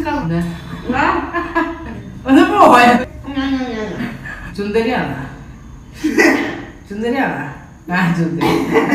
ഒന്ന് പോയ സുന്ദരിയാണ് സുന്ദരിയാണ് ആ സുന്ദരി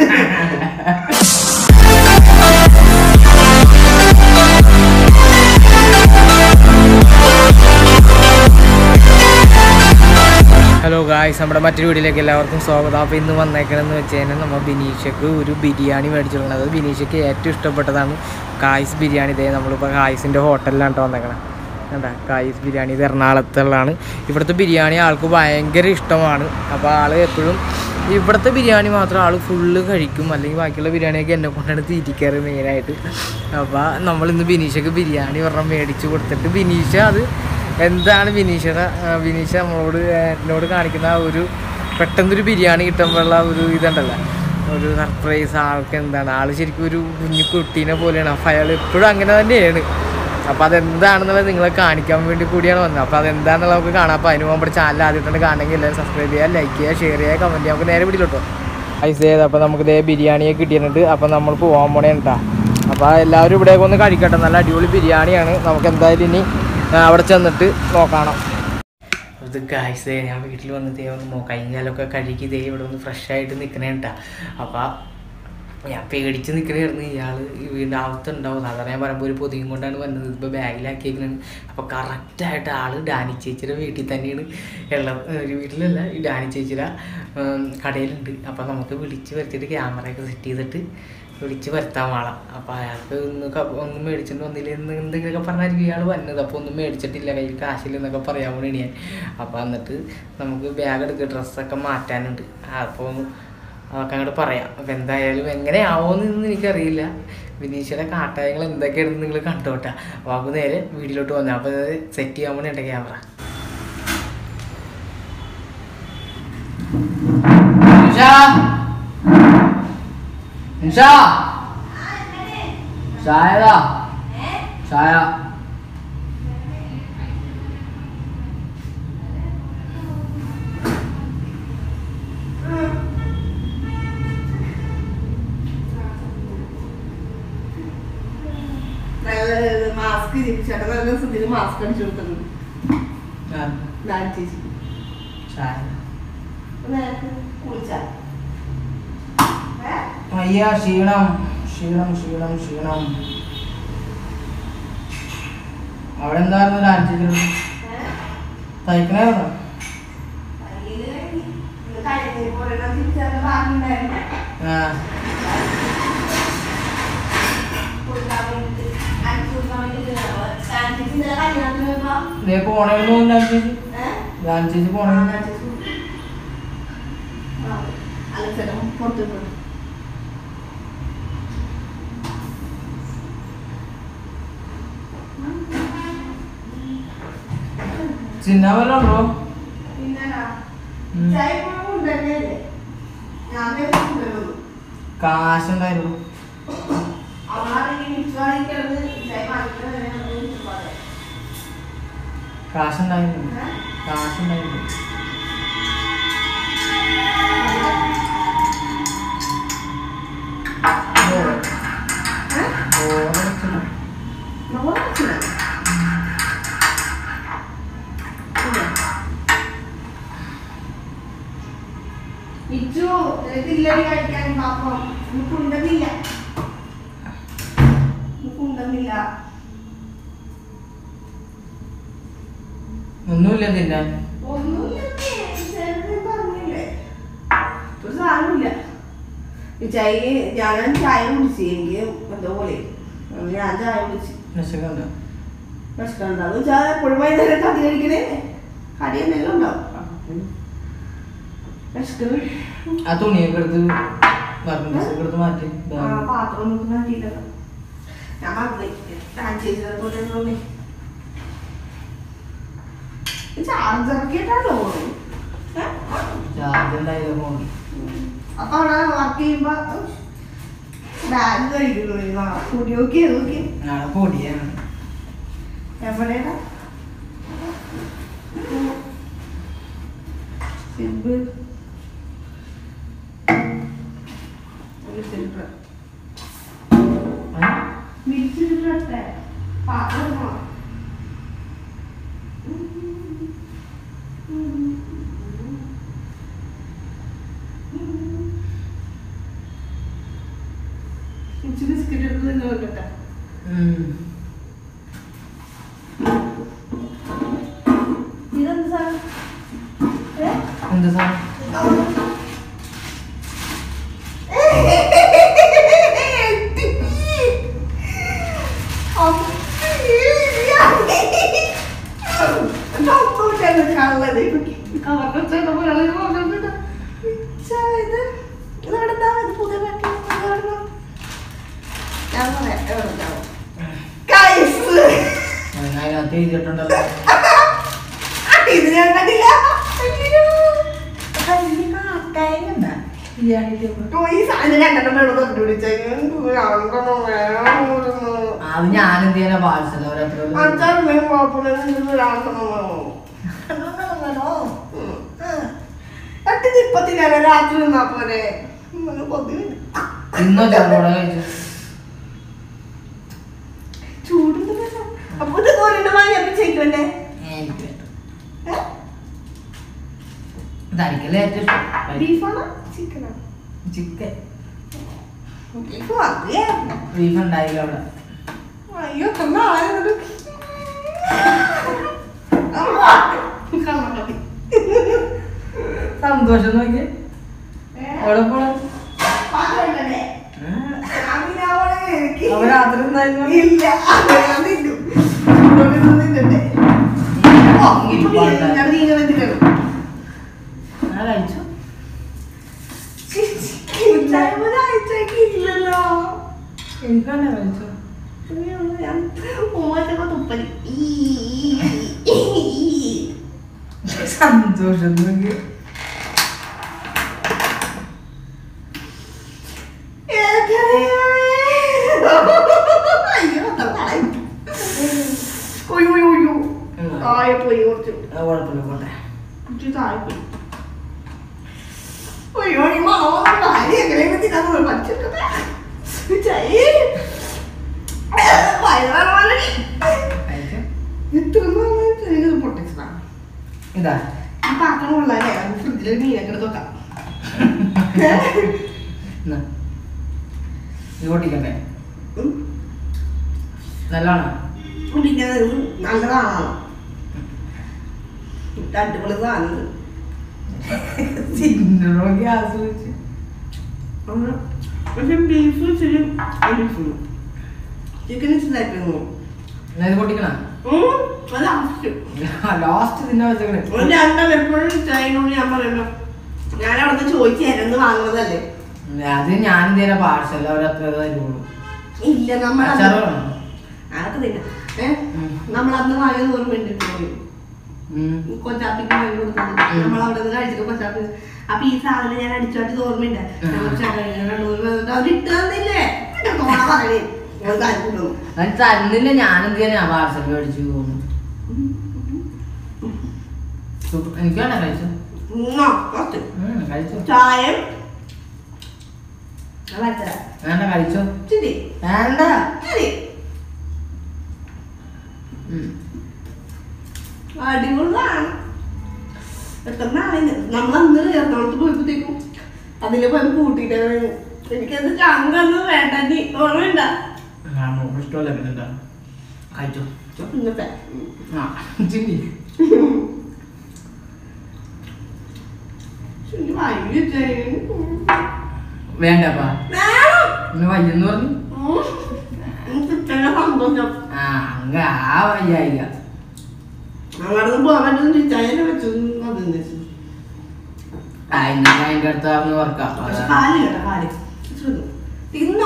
ഹലോ ഗായ്സ് നമ്മുടെ മറ്റൊരു വീഡിയോയിലേക്ക് എല്ലാവർക്കും സ്വാഗതം അപ്പോൾ ഇന്ന് വന്നേക്കണമെന്ന് വെച്ച് കഴിഞ്ഞാൽ നമ്മൾ ബിനീഷക്ക് ഒരു ബിരിയാണി മേടിച്ചു കൊടുക്കുന്നത് അത് ബിനീഷയ്ക്ക് ഏറ്റവും ഇഷ്ടപ്പെട്ടതാണ് കായ്സ് ബിരിയാണി ഇതേ നമ്മളിപ്പോൾ കായ്സിൻ്റെ ഹോട്ടലിലാണ് കേട്ടോ വന്നേക്കണം എന്താ കായ്സ് ബിരിയാണി ഇത് എറണാകുളത്തുള്ളതാണ് ഇവിടുത്തെ ബിരിയാണി ആൾക്ക് ഭയങ്കര ഇഷ്ടമാണ് അപ്പോൾ ആൾ എപ്പോഴും ഇവിടുത്തെ ബിരിയാണി മാത്രം ആൾ ഫുള്ള് കഴിക്കും അല്ലെങ്കിൽ ബാക്കിയുള്ള ബിരിയാണിയൊക്കെ എന്നെ കൊണ്ടാണ് തീറ്റിക്കാറ് മെയിനായിട്ട് അപ്പോൾ നമ്മളിന്ന് ബിനീഷക്ക് ബിരിയാണി ഒരെണ്ണം മേടിച്ച് കൊടുത്തിട്ട് ബിനീഷ അത് എന്താണ് ബിനീഷയുടെ ആ, ബിനീഷ നമ്മളോട് ആ, എന്നോട് കാണിക്കുന്ന ആ ഒരു പെട്ടെന്നൊരു ബിരിയാണി കിട്ടുമ്പോഴുള്ള ഒരു ഇതുണ്ടല്ലോ ഒരു സർപ്രൈസ് ആൾക്ക് എന്താണ് ആൾ ശരിക്കും ഒരു കുഞ്ഞു കുട്ടീനെ പോലെയാണ് അപ്പോൾ അയാൾ എപ്പോഴും അങ്ങനെ തന്നെയാണ് അപ്പോൾ അതെന്താണെന്നുള്ളത് നിങ്ങളെ കാണിക്കാൻ വേണ്ടി കൂടിയാണ് വന്നത് അപ്പോൾ അതെന്താണെന്നുള്ളത് നമുക്ക് കാണാം അപ്പോൾ അതിന് മുമ്പ് ചാനൽ ആദ്യം തന്നെ കാണണമെങ്കിൽ എല്ലാവരും സബ്സ്ക്രൈബ് ചെയ്യുക ലൈക്ക് ചെയ്യുക ഷെയർ ചെയ്യുക കമൻറ്റ് ചെയ്യുക നമുക്ക് നേരെ പിടിയിലോട്ടോ ഐസ് ചെയ്ത് അപ്പോൾ നമുക്ക് ഇതേ ബിരിയാണിയൊക്കെ കിട്ടിയിട്ടുണ്ട് അപ്പോൾ നമ്മൾ പോകാൻ പോണേ കേട്ടോ അപ്പോൾ എല്ലാവരും ഇവിടേക്ക് ഒന്ന് കഴിക്കട്ടെ നല്ല അടിപൊളി ബിരിയാണിയാണ് നമുക്ക് എന്തായാലും ഇനി ആ, അവിടെ ചെന്നിട്ട് നോക്കണം ഇത് ഗായ്സ് ദേ ഞാൻ വീട്ടിൽ വന്ന് ദേ ഒന്ന് മോ കൈകാലൊക്കെ കഴുകി ദേ ഇവിടെ ഒന്ന് ഫ്രഷ് ആയിട്ട് നിൽക്കണേ കേട്ടാ അപ്പോൾ ഞാൻ പേടിച്ച് നിൽക്കണായിരുന്നു ഇയാൾ വീടിൻ്റെ അകത്തുണ്ടാവും സാധാരണ ഞാൻ പറയുമ്പോൾ ഒരു പൊതിയും കൊണ്ടാണ് വന്നത് ഇപ്പോൾ ബാഗിലാക്കിയേക്കുന്നത് അപ്പോൾ കറക്റ്റായിട്ട് ആൾ ഡാനി ചേച്ചിയുടെ വീട്ടിൽ തന്നെയാണ് ഉള്ളത് ഒരു വീട്ടിലല്ല ഈ ഡാനി ചേച്ചിയുടെ ഉം, കടയിലുണ്ട് അപ്പോൾ നമുക്ക് വിളിച്ച് വരുത്തിയിട്ട് ക്യാമറയൊക്കെ സെറ്റ് ചെയ്തിട്ട് വിളിച്ച് വരുത്താൻ വേണം അപ്പോൾ അയാൾക്ക് ഒന്ന് ക- ഒന്നും മേടിച്ചിട്ട് വന്നില്ല എന്ന് എന്തെങ്കിലുമൊക്കെ പറഞ്ഞായിരിക്കും ഇയാൾ വന്നത് അപ്പോൾ ഒന്നും മേടിച്ചിട്ടില്ല കയ്യിൽ കാശില്ല എന്നൊക്കെ പറയാൻ വേണ്ടി ഞാൻ അപ്പോൾ എന്നിട്ട് നമുക്ക് ബാഗ് എടുക്കുക ഡ്രസ്സൊക്കെ മാറ്റാനുണ്ട് അപ്പോൾ അതൊക്കെ അങ്ങോട്ട് പറയാം അപ്പം എന്തായാലും എങ്ങനെയാവുമെന്ന് എനിക്കറിയില്ല വിനീഷയുടെ കാട്ടായങ്ങൾ എന്തൊക്കെയാണെന്ന് നിങ്ങൾ കണ്ടോട്ടെ അപ്പോൾ നമുക്ക് നേരെ വീട്ടിലോട്ട് വന്നു അപ്പോൾ അത് സെറ്റ് ചെയ്യാൻ വേണ്ടി എൻ്റെ ക്യാമറ ചായ ചായ മാസ്ക് ചേട്ടാ നല്ല സുന്ദരി മാസ്ക് അടിച്ചു കൊടുത്തിട്ടുണ്ട് ദാൻ ചേച്ചി ചായ നേരത്തെ കുളിച്ചാ അയ്യ ക്ഷീണം ക്ഷീണം ക്ഷീണം ക്ഷീണം അവിടെ എന്തായിരുന്നു രാജ്യത്തിൽ തയ്ക്കണായിരുന്നു ആ ഇതേ പോണേന്ന് രാജേജി രാജേജി പോണേ പുറത്തു ചിന്ന വല്ല ഉണ്ടോ ഉം. കാശുണ്ടായിരുന്നു കാശുണ്ടായിരുന്നു കാശുണ്ടായിരുന്നു ഇച്ചു നിനക്കില്ലടി കഴിക്കാൻ പാപ്പം ഉണ്ടുന്നില്ല ഉണ്ടുന്നില്ല ഒന്നുമില്ല തിന്നാൻ ഒന്നുമില്ലേ ചേട്ടൻ പറഞ്ഞില്ലേ ഒരു സാധനമില്ല ഈ ചായ ഞാൻ ചായ കുടിച്ചു എനിക്ക് എന്തോ പോലെ അതുകൊണ്ട് ഞാൻ ചായ കുടിച്ചു വിശക്കുണ്ടോ വിശക്കണ്ടാവും വെച്ചാൽ എപ്പോഴും വൈകുന്നേരം കടി കഴിക്കണേ കടി എന്തെങ്കിലും ഉണ്ടാവും വിശക്കണ് ആ തുണിയൊക്കെ എടുത്ത് വർമ്മസൊക്കെ എടുത്ത് മാറ്റി ആ പാത്രം ഒന്നും മാറ്റിയില്ല ഞാൻ മറന്നു ഞാൻ ചെയ്തത് പോലെ ഒന്നുമില്ലേ ചാർജറൊക്കെ ഇട്ടാണോ ചാർജ് ഉണ്ടായില്ല ഫോൺ അപ്പൊ അവിടെ വർക്ക് ചെയ്യുമ്പോ ബാഗ് കഴിക്കുന്നു കൂടി നോക്കി നോക്കി നാളെ പൊടിയാണ് എവിടെയാണ് സിബ് ഒരു സിബ് വിരിച്ചിട്ടിട്ടെ പാത്രം നിന്ന് കൊണ്ടിട്ടാ ഇതെന്ത് സാധനം ഏ? എന്ത് സാധനം അതിനകത്ത് എഴുതിയിട്ടുണ്ടല്ലോ ഇത് ഞാൻ കണ്ടില്ല ഈ സാധനം രണ്ടെണ്ണം വേണം കണ്ടുപിടിച്ചു അത് ഞാൻ എന്ത് ചെയ്യാനാ പാഴ്സൽ അവരത്ര അഞ്ചാറ് കുഴപ്പമില്ല രണ്ടെണ്ണം എട്ട് ഇപ്പത്തിനല്ല രാത്രി നിന്നാ പോരെ ഇങ്ങനെ കൊതിയുണ്ട്. ഇന്നോ ചെറുതോടെ കഴിച്ചു ചൂടുണ്ടല്ലോ അപ്പൊ ഇത് തോരണ്ട വാങ്ങി അപ്പൊ ചെയ്യണ്ടേ എനിക്ക് വേണ്ട ഇതായിരിക്കല്ലേ ഏറ്റവും ഇഷ്ടം ബീഫാണോ ചിക്കനോ ചിക്കൻ ബീഫ് മതിയേ ബീഫ് ഉണ്ടായില്ല അവിടെ അയ്യോ കണ്ണ ആയത് കണ്ണാടി സന്തോഷം നോക്കിയേ എവിടെ പോണ പാത്രമുണ്ടല്ലേ അതിനവളെ എനിക്ക് അവ രാത്രി ഉണ്ടായിരുന്നു ഇല്ല ഞാൻ തിന്നും ഇവിടെ നിന്ന് തിന്നട്ടെ ഓ, ഇപ്പൊ നീ- ഞാൻ നീങ്ങ വെച്ചിട്ടാണ് ഞാൻ കഴിച്ചു ഒരാഴ്ചക്ക് ഇല്ലല്ലോ എനിക്കന്നെ കഴിച്ചു അയ്യോ, ഞാൻ ഉമ്മച്ചൊക്കെ തുപ്പല് ഈ, ഈ, ഈ. സന്തോഷം നോക്കിയേ അയ്യോ തളായി ഒയ്യോ ഒയ്യോ ഒയ്യോ താഴെ പോയി കുറച്ച് അത് കുഴപ്പമില്ല പോട്ടെ കുറച്ച് താഴെ പോയി ഒയ്യോ ഈ മാവ ഭാര്യ എങ്ങനെ തിന്നാൻ പഠിച്ചിട്ടേ വയറാണ് കഴിച്ചു എത്ര നാളായിട്ട് പൊട്ടിച്ചതാണ് ഇതാ ഈ പാത്രം കൊള്ളാല്ലേ ഫ്രിഡ്ജിൽ മീനൊക്കെ എടുത്ത് വെക്കാം എന്നാ. ഇത് പൊട്ടിക്കണ്ടേ ഉം. നല്ലോണം പിന്നെ അത് നല്ലതാണോ അടിപൊളി സാധനം ചിന്നോ ഗ്യാസ് വെച്ച് പക്ഷെ ബീഫ് ഇച്ചിരി ചിക്കൻ ഇച്ചിരി എന്നാ ഇത് പൊട്ടിക്കണ അത് ആവശ്യം ലാസ്റ്റ് തിന്നാ വെച്ചേക്കണേ ഒരു രണ്ടാം എപ്പോഴും ചൈനോട് ഞാൻ പറയുമ്പോ ഞാൻ അവിടുന്ന് ചോദിച്ചു തരുന്ന് വാങ്ങുന്നതല്ലേ അത് ഞാൻ എന്തേലും പാഴ്സൽ അവരത്ര തരുള്ളൂ ഇല്ല നമ്മൾ അച്ചാറ് വേണോ? അതൊക്കെ തിന്ന ഏ ഉം. നമ്മൾ അന്ന് വാങ്ങിയത് ഓർമ്മയുണ്ട് ഉം. കൊച്ചാപ്പിക്ക് വാങ്ങി കൊടുത്തത് ഉം. നമ്മൾ അവിടെ നിന്ന് കഴിച്ചിട്ട് കൊച്ചാപ്പി അപ്പൊ ഈ സാധനം ഞാൻ അടിച്ചോട്ട് ഓർമ്മയുണ്ട് ഞങ്ങൾ ചങ്ങായിനെ കണ്ടു അവർ ഇട്ട് തന്നില്ലേ പിന്നെ തോണ പറയണേ ഞാൻ കാര്യം കൊണ്ടുവന്നു അത് തന്നില്ല ഞാൻ എന്ത് ചെയ്യാനാ പാഴ്സൽ മേടിച്ചു തോന്നുന്നു എനിക്ക് വേണ്ട കഴിച്ചു ഉമ്മ, കുറച്ച് ഉം, കഴിച്ചു ചായയും ഞാൻ വരത്തരാം വേണ്ട കഴിച്ചു ശരി വേണ്ട ശരി ഉം. അടിപൊളിയാണ് എത്ര നാളെ നമ്മൾ അന്ന് എറണാകുളത്ത് പോയപ്പോഴത്തേക്കും അതിലെ പോയി കൂട്ടിട്ട് എനിക്കത് ചങ്കന്ന് വേണ്ട നീ ഓർമ്മയുണ്ട ആ, മോൾക്ക് ഇഷ്ടമല്ല പിന്നെന്താ കഴിച്ചു കഴിച്ചോ. ഇന്നത്തെ ആ ചിന്തി ശരി, വൈകി വെച്ചേന്. വേണ്ടപ്പാ വേണം. ഇന്ന് വയ്യെന്ന് പറഞ്ഞു ഉം. എനിക്ക് ഇത്ര സന്തോഷം ആ അങ്ങ ആ വയ്യായിക അങ്ങോട്ട് പോകാൻ പറ്റുന്ന ചായനെ വെച്ചു അതെന്ന് വെച്ചു ആ ഇന്ന് അതിൻ്റെ അടുത്ത് അവന്ന് വർക്കാം പക്ഷെ കാല് കേട്ടോ കാല് ഇച്ചിരി തിന്നോ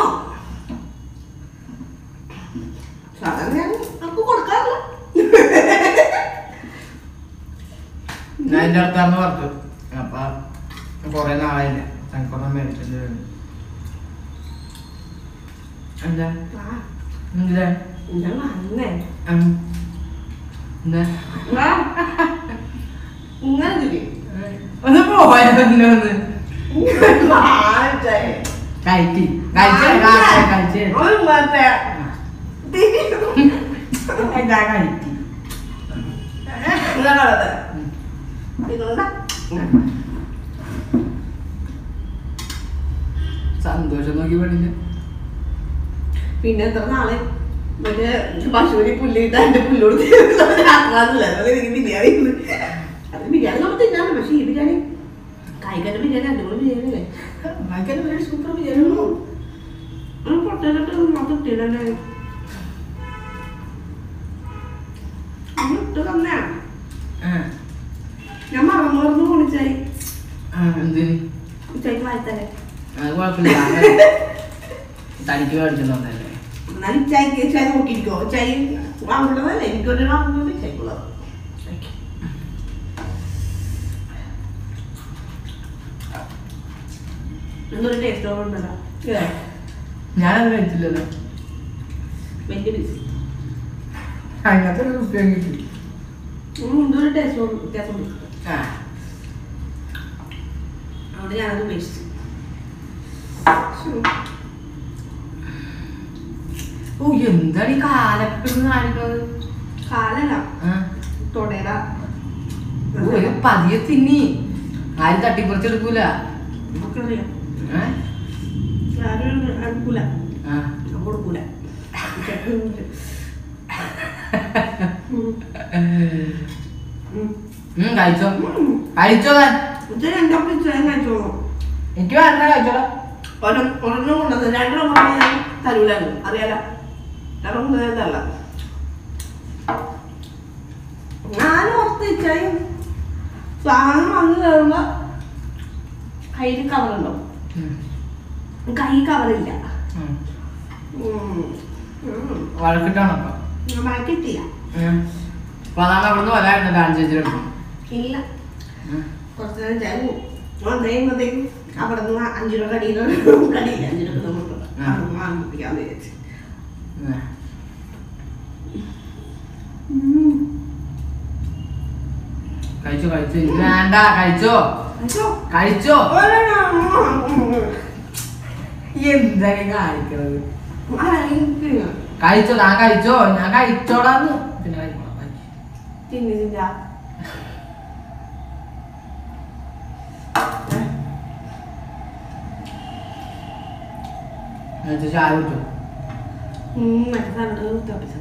സാധാരണ ഞാൻ നമുക്ക് കൊടുക്കാറില്ല ഞാൻ എൻ്റെ അടുത്താന്ന് വർക്ക് അപ്പൊ കൊറേ നാളായില്ല തനിക്കൊന്നും മേടിച്ചിട്ട് എന്താ ആ, എന്താ ഞാൻ വന്നേ ഉം. എന്താ ആ. ഇങ്ങനെ തിരി ഒന്ന് പോയാലോ ഒന്ന് ആഴ്ചയായി. കഴിച്ച് കഴിച്ച് കഴിച്ച് ഒരു മറ്റേ തിരി. എന്താ കഴിച്ച് ഇങ്ങനെ കളത്. ഇതുകൊണ്ടാ? സന്തോഷം നോക്കി പഠില്ല പിന്നെ എത്ര നാളെ മറ്റേ പശുവിനെ പുല്ലിട്ട് അതിന്റെ പുല്ലോട് ആക്കാന്നില്ല എനിക്ക് ബിരിയാണി ഉണ്ട്. അത് ബിരിയാണി നമ്മൾ തിന്നാണ് പക്ഷെ ഈ ബിരിയാണി കായ്ക്കന്റെ ബിരിയാണി അടിപൊളി ബിരിയാണി അല്ലേ കായ്ക്കന്റെ ബിരിയാണി സൂപ്പർ ബിരിയാണി പൊട്ടേലിട്ട് മാത്രം ഇട്ടിടണ്ടേ ഇട്ട് തന്നെയാണ് ഞാൻ മറന്നു മറന്നു കുളിച്ചായി എന്തിന് ഉച്ചയ്ക്ക് വായിത്തല്ലേ അത് കുഴപ്പമില്ല തനിക്ക് മേടിച്ചിട്ട് വന്നല്ലേ എന്നാലും ചായക്ക് ചായ നോക്കിയിരിക്കോ ചായ വാങ്ങുന്നതല്ലേ എനിക്കൊരു വാങ്ങുന്നത് ചായക്കുള്ളത് എന്തൊരു ടേസ്റ്റ് ഉണ്ടല്ലോ ഞാനത് കഴിച്ചില്ലല്ലോ വലിയ പീസ് അങ്ങനത്തെ ഒരു ഉപ്പയും കിട്ടി എന്തൊരു ടേസ്റ്റ് വ്യത്യാസമുണ്ട് ആ അവിടെ ഞാനത് ഉപേക്ഷിച്ചു ഓ എന്താണ് ഈ കാലൊക്കെ കാണിക്കുന്നത് കാലല്ല ആ തൊടേട ഓ, ഇത് പതിയെ തിന്നി ആരും തട്ടിപ്പറിച്ചെടുക്കൂല നമുക്ക് അറിയാം ഏ? ആരും അടുക്കൂല ആ. ഞാൻ കൊടുക്കൂല ഉം. ഉം. ഉം, കഴിച്ചോ ഉം. കഴിച്ചോ താൻ ഇത് രണ്ടാം പിടിച്ചാൽ കഴിച്ചോളൂ എനിക്ക് വേണ്ട കഴിച്ചോളാം ഒരെണ്ണം ഒരെണ്ണം കൊണ്ടുവന്ന് രണ്ടെണ്ണം കൊണ്ടുവന്ന് ഞാൻ തരൂലായിരുന്നു അറിയാലോ കാരണം കൊണ്ടുവന്നതല്ല ഞാൻ ഓർത്ത് വെച്ചാൽ സാധനം വന്ന് കയറുമ്പോ കയ്യിൽ കവറുണ്ടോ ഉം, കൈ കവറില്ല ഉം. ഉം. ഉം. വഴക്കിട്ടാണോ അപ്പൊ ഞാൻ മാറ്റിയിട്ടില്ല ഉം. അപ്പൊ അതാണ് അവിടുന്ന് വരായിരുന്നു ഡാൻസ് ചേച്ചിയുടെ ഇല്ല കുറച്ച് നേരം ചായ വന്നു കഴിയുമ്പോഴത്തേക്കും അവിടെ നിന്ന് അഞ്ചു രൂപ കടിയിൽ കടിയില്ല അഞ്ചു രൂപ നമുക്ക് ഉം. വാങ്ങിപ്പിക്കാന്ന് വിചാരിച്ചു ഉം. കഴിച്ചോ കഴിച്ചോ ഇത് വേണ്ട കഴിച്ചോ അയ്യോ. കഴിച്ചോ ഒരെണ്ണം. എന്താണ് ഈ കാണിക്കണത് ആ, എനിക്ക് കഴിച്ചോ ഞാൻ കഴിച്ചോ ഞാൻ കഴിച്ചോടാന്ന് പിന്നെ കഴിക്കോളാം കഴിക്ക്. തിന്ന് തിന്നാ. എന്നിട്ട് ചായ കുടിച്ചോ ഉം, മറ്റേ സാധനം തിളപ്പിച്ചത്.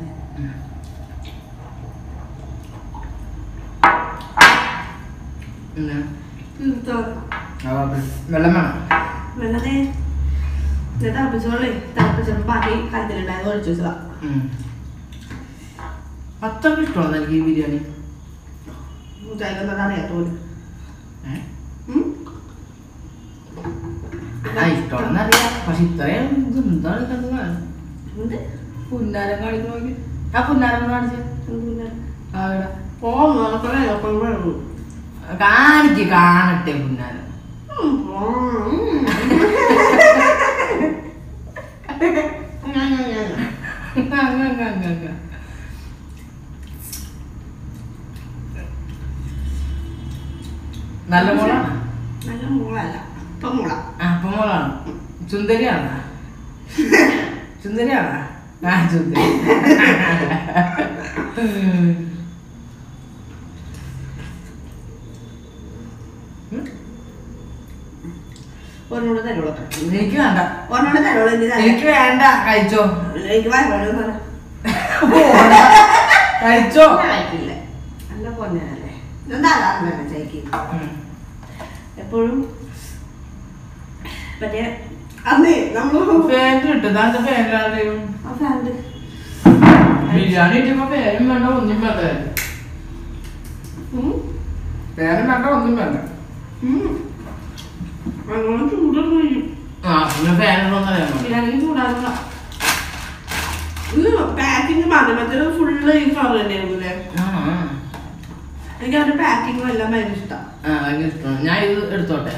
പിന്നെ തീർത്തോ? ആ, കുഴപ്പമില്ല. വെള്ളം വേണം വെള്ളത്തെ ഇത് തിളപ്പിച്ചോളേ തിളപ്പിച്ചപ്പോ ബാക്കി കാര്യത്തിലുണ്ടായത് ഒഴിച്ചു വെച്ചതാ ഉം. അത്രയ്ക്ക് ഇഷ്ടമാണ് എനിക്ക് ഈ ബിരിയാണി ഉച്ചായിക്കൊന്നും അറിയാത്തോല് ഏ? ആ ഇഷ്ടമാണെന്ന് അറിയാം പക്ഷെ ഇത്രയും ഇത് എന്താണ് കണ്ടത് എന്ത് പുന്നാരം കാണിക്കണ നോക്കി ആ പുന്നാരം കാണിച്ചേ എന്തിനാ? ആ ഇവിടെ ഓ നോക്കണേ നോക്കണം കാണിക്ക് കാണട്ടെ പുന്നാരം അങ്ങ് അങ്ങ് അങ്ങ് അങ്ങ്. നല്ല മോളാണ് നല്ല മോളല്ല ഇപ്പൊ മോള ആ അപ്പൊ മോളാണ് സുന്ദരിയാണ് സുന്ദരിയാണ് ആ സുന്ദരി ഉം. ഒരെണ്ണോട് തരോളൂ എനിക്ക് വേണ്ട ഒരെണ്ണോട് തരോളൂ എന്ത് തരാം? എനിക്ക് വേണ്ട കഴിച്ചോ എനിക്ക് വയറുവേദന തരാം. പോണ്ട. കഴിച്ചോ ഞാൻ കഴിക്കില്ല. നല്ല പൊന്നല്ലേ എന്താ ചൈക്ക് ഉം. എപ്പോഴും മറ്റേ അന്ന് നമ്മള് പേര് ഇട്ടു താന്റെ പേരാണ് ആ ഫാമിലി ബിരിയാണി ഇട്ടിപ്പോ പേരും വേണ്ട ഒന്നും വേണ്ട പേരും വേണ്ട ഒന്നും വേണ്ട അങ്ങനെ ചൂടൊന്നും കഴിയും ആ പിന്നെ പേരൊന്നും അറിയാൻ മതി ബിരിയാണി ചൂടാകുക ഇത് പാക്കിങ് മാത്രം മറ്റേ ഫുള്ള് ഈ കളർ തന്നെയായിരുന്നില്ലേ ആ ആ. എനിക്ക് അവരുടെ പാക്കിങ്ങും എല്ലാം ഭയങ്കര ഇഷ്ടം ആ ഭയങ്കര ഇഷ്ടമാണ് ഞാൻ ഇത് എടുത്തോട്ടെ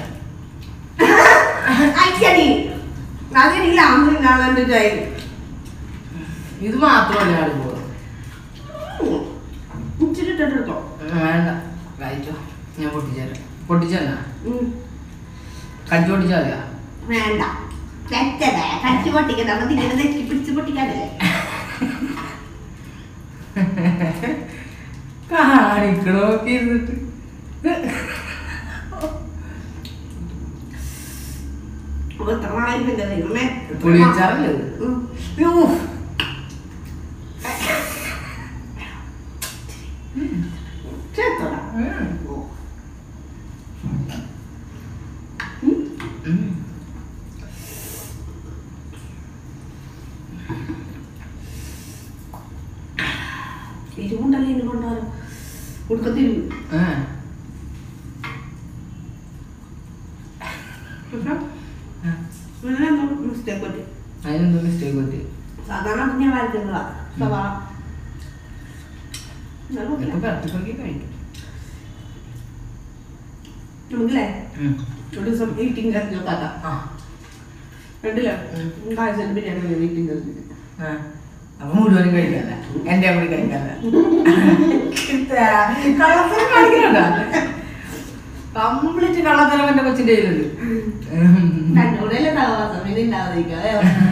അയക്കടി അതെനിക്ക് ലാസ്റ്റ് തിന്നാണ് എൻ്റെ ചായ ഇത് മാത്രമല്ല ഞാൻ പോകും ഇച്ചിരി ഇട്ടിട്ടോ വേണ്ട കഴിച്ചോ ഞാൻ പൊട്ടിച്ചേരാം പൊട്ടിച്ചെന്നാ ഉം. കഞ്ചി പൊട്ടിച്ചാൽ മതിയാ വേണ്ട തെറ്റല്ലേ കടിച്ചു പൊട്ടിക്കണ്ട അപ്പൊ ഇങ്ങനെ നെക്കി പിടിച്ച് പൊട്ടിക്കാനല്ലേ കാണിക്കണോക്കി ഇരുന്നിട്ട് അപ്പൊ എത്ര നാളായി എന്റെ ദൈവമേ പുളിയച്ചാറല്ലേ ഇത്? ഉം. ഊഫ്. ചേർത്തോടാ. ഓ. ഉം. എരിവുണ്ടല്ലോ ഇനി കൊണ്ടുവരാം ഉടുക്കത്തിരിവ് മിസ്റ്റേക്ക് പറ്റി അതിനെന്തോ മിസ്റ്റേക്ക് പറ്റി സാധാരണ അത് ഞാൻ വരയ്ക്കുന്നതാ സവാള എന്നാലും okay. ഇതൊക്കെ പരത്തിപ്പൊക്കി കഴിക്കും നമുക്കില്ലേ ഒരു ദിവസം ഈറ്റിംഗ് ടെസ്റ്റ് നോക്കാം ആ കണ്ടില്ല ഉം. കാഴ്ച ബിരിയാണി ഈറ്റിംഗ് ടെസ്റ്റ് ആ. അപ്പൊ മുഴുവനും കഴിക്കല്ല എന്റെ കൂടി കഴിക്കല്ല കള്ളത്തരം കാണിക്കണ്ട കംപ്ലീറ്റ് കള്ളത്തരം എന്റെ കൊച്ചിന്റെ കയ്യിലുണ്ട് തന്നോടല്ലേ താമസം ഇത് ഉണ്ടാവാതിരിക്കാതെ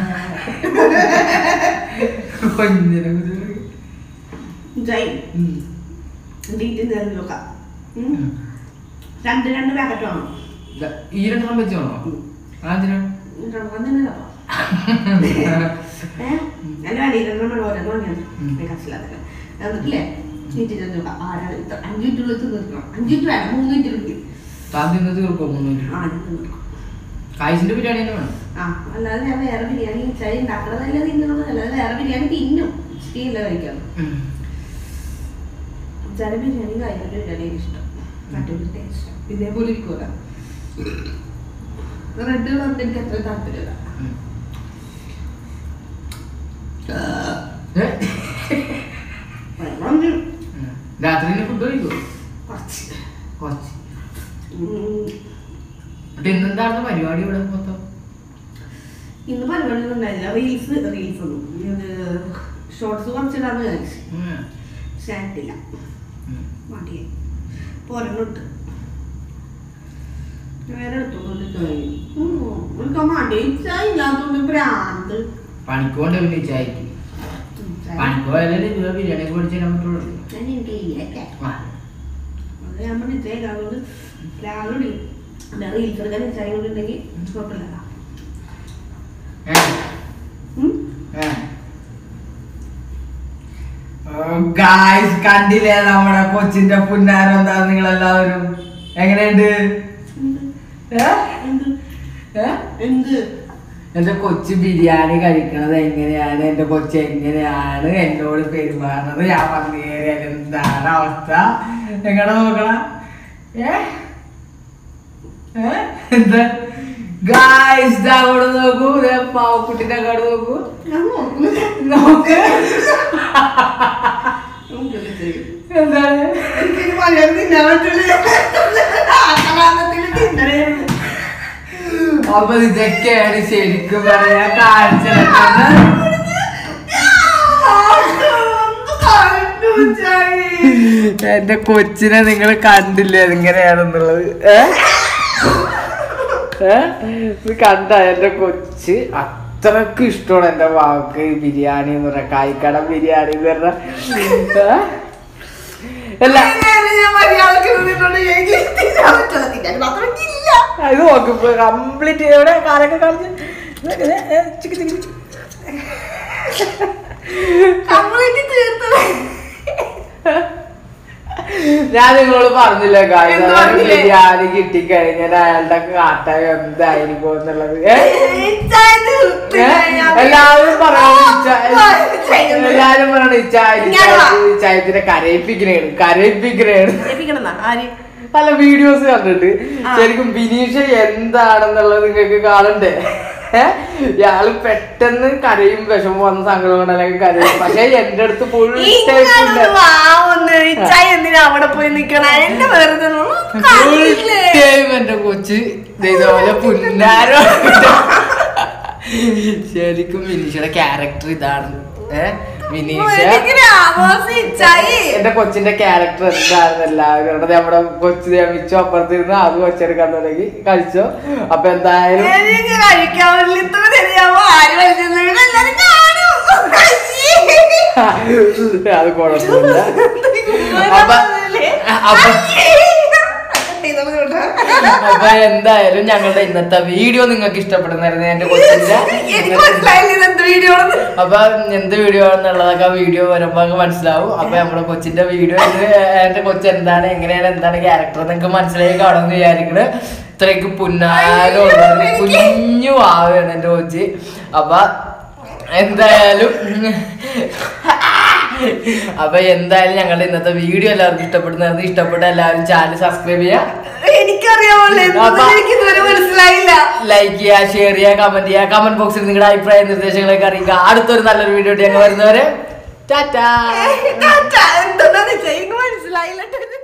കൊഞ്ഞിനെ കുറിച്ച് ജയ് ഉം. ഈറ്റിംഗ് ടെസ്റ്റ് നോക്കാം ഉം. ഉം. രണ്ട് രണ്ട് പാക്കറ്റ് വേണം ദാ, ഈ രണ്ടെണ്ണം വെച്ചാണോ അതിനാ വന്നില്ലല്ലോ ഏഹ് എന്റെ അടിയിലെണ്ണം വെള്ളം ഓരോന്ന് വാങ്ങിയാണ് ഉം. കസിലാതൊക്കെ എന്നിട്ടില്ലേ ഈറ്റിംഗ് ടെസ്റ്റ് നോക്കാം ആരാണ് ഇത്ര അഞ്ച് മിനിറ്റുള്ളിൽ തീർക്കണം അഞ്ച് മിനിറ്റ് വേണം മൂന്ന് മിനിറ്റിനുള്ളിൽ ആദ്യം ഇന്നത് തീർക്കോ മൂന്ന് മിനിറ്റ് ആ ഞാൻ തീർക്കണം കായ്സിന്റെ ബിരിയാണി തന്നെ വേണം ആ അല്ലാതെ ഞാൻ വേറെ ബിരിയാണി ചായ ഉണ്ടാക്കണതല്ല തിന്നണത് അല്ലാതെ വേറെ ബിരിയാണി തിന്നും ഇഷ്ടമില്ല കഴിക്കാൻ ഉം. ചില ബിരിയാണി കഴിക്കാൻ ബിരിയാണി ഇഷ്ടം മറ്റൊരു ടേസ്റ്റ് ഇതേപോലെ ഇരിക്കൂല റെഡ് കളറിന് എനിക്ക് അത്ര താല്പര്യമില്ല ഉം. ഏ? വെള്ളം ഒരു ഉം. രാത്രി ഫുഡ് കഴിക്കോ കുറച്ച് കുറച്ച് ഉം. എന്നിട്ട് ഇന്നെന്താണ് പരിപാടി ഇവിടെ മൊത്തം ഇന്ന് പരിപാടിയൊന്നും ഉണ്ടായില്ല റീൽസ് റീൽസ് ഒന്നും ഇത് ഷോർട്സ് കുറച്ചിടാന്ന് വിചാരിച്ചു ഉം. പക്ഷെ ആയിട്ടില്ല ഉം. മടിയായി പോരണിട്ട് വേറെ എടുത്തോണ്ട് എനിക്ക് മടിയിച്ചാ ഇല്ലാത്തോണ്ട് ഭ്രാന്ത് പണിക്ക് പോകണ്ട പിന്നെ ചായക്ക് ഉം, ചായ. പണിക്ക് പോയാലേ ഇതുവരെ ബിരിയാണി ഒക്കെ മേടിച്ചു തരാൻ പറ്റുള്ളൂ ഞാൻ എനിക്ക് ഇല്ലല്ലേ ആ. അത് ഞാൻ പറഞ്ഞിട്ടേ അതുകൊണ്ട് രാവിലെ അല്ല റീൽസ് എടുക്കാൻ ചായ കൊണ്ടുണ്ടെങ്കിൽ കുഴപ്പമില്ല ഏ? ഉം? ഏ? ഗായ്സ് കണ്ടില്ലേ നമ്മുടെ കൊച്ചിന്റെ പുന്നാരം എന്താ നിങ്ങൾ എല്ലാവരും എങ്ങനെയുണ്ട് എന്ത്? ഏ? എന്ത് ഏ? എന്ത് എന്റെ കൊച്ചു ബിരിയാണി കഴിക്കണത് എങ്ങനെയാണ് എന്റെ കൊച്ചു എങ്ങനെയാണ് എന്നോട് പെരുമാറുന്നത് ഞാൻ വന്നു കയറിയാൽ എന്താണ് അവസ്ഥ എങ്ങനെ നോക്കണ ഏ ഏ? എന്താ ഗായ്സ് അവിടെ നോക്കൂ ദേ പാവക്കുട്ടിന്റെ അങ്ങോട്ട് നോക്കൂ ഞാൻ നോക്കുന്നില്ല നോക്ക് നോക്കില്ല ചെയ്യും എന്താണ് എനിക്കിനി മലയാളം തിന്നാൻ പറ്റില്ല ആക്രമണത്തിൽ തിന്നണേന്ന് അപ്പൊ ഇതൊക്കെയാണ് ശരിക്കും പറയാ കാഴ്ച എന്റെ കൊച്ചിനെ നിങ്ങൾ കണ്ടില്ലേ എങ്ങനെയാണെന്നുള്ളത് ഏ? ഏ? ഇത് കണ്ട എന്റെ കൊച്ച് അത്രക്ക് ഇഷ്ടമാണ് എന്റെ വാക്ക് ബിരിയാണി എന്ന് പറഞ്ഞ കായ്ക്കട ബിരിയാണി എന്ന് പറഞ്ഞ ഏ? അല്ല ഇത് നോക്കിപ്പോ കംപ്ലീറ്റ് എവിടെ കാലൊക്കെ കാണിച്ച് ഏ, ഏ, ചിക്ക് ചിക്ക് ചിക്ക്. ഞാൻ നിങ്ങളോട് പറഞ്ഞില്ലേ കാര്യം എന്ത് പറഞ്ഞില്ലേ? ബിരിയാണി കിട്ടിക്കഴിഞ്ഞാൽ അയാളുടെ കാട്ട എന്തായിരിക്കും എന്നുള്ളത് ഏ? ഏ? എല്ലാവരും പറയണ എല്ലാരും പറയണ ഇങ്ങോട്ട് വാ. ചായത്തിന്റെ കരയിപ്പിക്കണേണ് കരയിപ്പിക്കണേണ് ആര് പല വീഡിയോസ് കണ്ടിട്ട് ആ. ശരിക്കും ബിനീഷ എന്താണെന്നുള്ളത് നിങ്ങൾക്ക് കാണണ്ടേ ഏ? ഇയാള് പെട്ടെന്ന് കരയും വിഷമം വന്ന സങ്കടം കൊണ്ടല്ലെങ്കിൽ കരയും പക്ഷെ എന്റെ അടുത്ത് ഫുൾ ഇങ്ങോട്ട് വാ ഒന്ന്. ഇച്ചായി എന്തിനാ അവിടെ പോയി നിക്കണ എന്റെ വെറുതെ ഒന്ന് കണ്ടില്ലേ? എന്റെ കൊച്ച് ദേ ഇതുപോലെ പുന്നാരോ ശരിക്കും ബിനീഷയുടെ ക്യാരക്ടർ ഇതാണ് ഏ ബിനീഷ എനിക്കൊരു ആവാസം ഇച്ചായി. എന്റെ കൊച്ചിന്റെ ക്യാരക്ടർ എന്താണെന്ന് എല്ലാവരും ഇവിടെ നമ്മുടെ കൊച്ചു ദേമിച്ചോ അപ്പുറത്തിരുന്ന് അത് കൊച്ചെടുക്കാൻ തുടങ്ങി കഴിച്ചോ അപ്പൊ എന്തായാലും എനിക്ക് കഴിക്കാൻ പറ്റില്ല. ഇത്ര ശരിയാവോ? ആര് വലിച്ചെറിഞ്ഞാലും എല്ലാരും കാണും. അത് കുഴപ്പമില്ല അപ്പൊ അപ്പൊ ഇതൊക്കെ കേട്ടോ. അപ്പൊ എന്തായാലും ഞങ്ങളുടെ ഇന്നത്തെ വീഡിയോ നിങ്ങൾക്ക് ഇഷ്ടപ്പെടുന്നായിരുന്നു എന്റെ കൊച്ചിന്റെ എനിക്ക് മനസ്സിലായില്ല ഇതെന്ത് വീഡിയോ അപ്പൊ എന്ത് വീഡിയോ ആണെന്നുള്ളതൊക്കെ വീഡിയോ വരുമ്പോ അങ്ങ് മനസ്സിലാവും അപ്പൊ നമ്മുടെ കൊച്ചിന്റെ വീഡിയോ ഇത് എന്റെ കൊച്ചു എന്താണ് എങ്ങനെയാണ് എന്താണ് ക്യാരക്ടർ നിങ്ങൾക്ക് മനസ്സിലായി കാണുമെന്ന് വിചാരിക്കണ് ഇത്രയ്ക്ക് പുന്നാരോ കുഞ്ഞു ആവുകയാണ് എന്റെ കൊച്ച് അപ്പൊ എന്തായാലും അപ്പൊ എന്തായാലും ഞങ്ങളുടെ ഇന്നത്തെ വീഡിയോ എല്ലാവർക്കും ഇഷ്ടപ്പെടുന്നത് ഇഷ്ടപ്പെട്ട എല്ലാവരും ചാനൽ സബ്സ്ക്രൈബ് ചെയ്യാ എനിക്കറിയാമല്ലോ എന്തെന്ന് എനിക്ക് ഇതുവരെ മനസ്സിലായില്ല ലൈക്ക് ചെയ്യുക ഷെയർ ചെയ്യുക കമന്റ് ചെയ്യുക കമന്റ് ബോക്സിൽ നിങ്ങളുടെ അഭിപ്രായ നിർദ്ദേശങ്ങളൊക്കെ അറിയിക്കുക അടുത്തൊരു നല്ലൊരു വീഡിയോ ഞങ്ങൾ വരുന്നവരെ ടാറ്റാ എന്താണെന്ന് വെച്ചാൽ എനിക്ക് മനസ്സിലായില്ല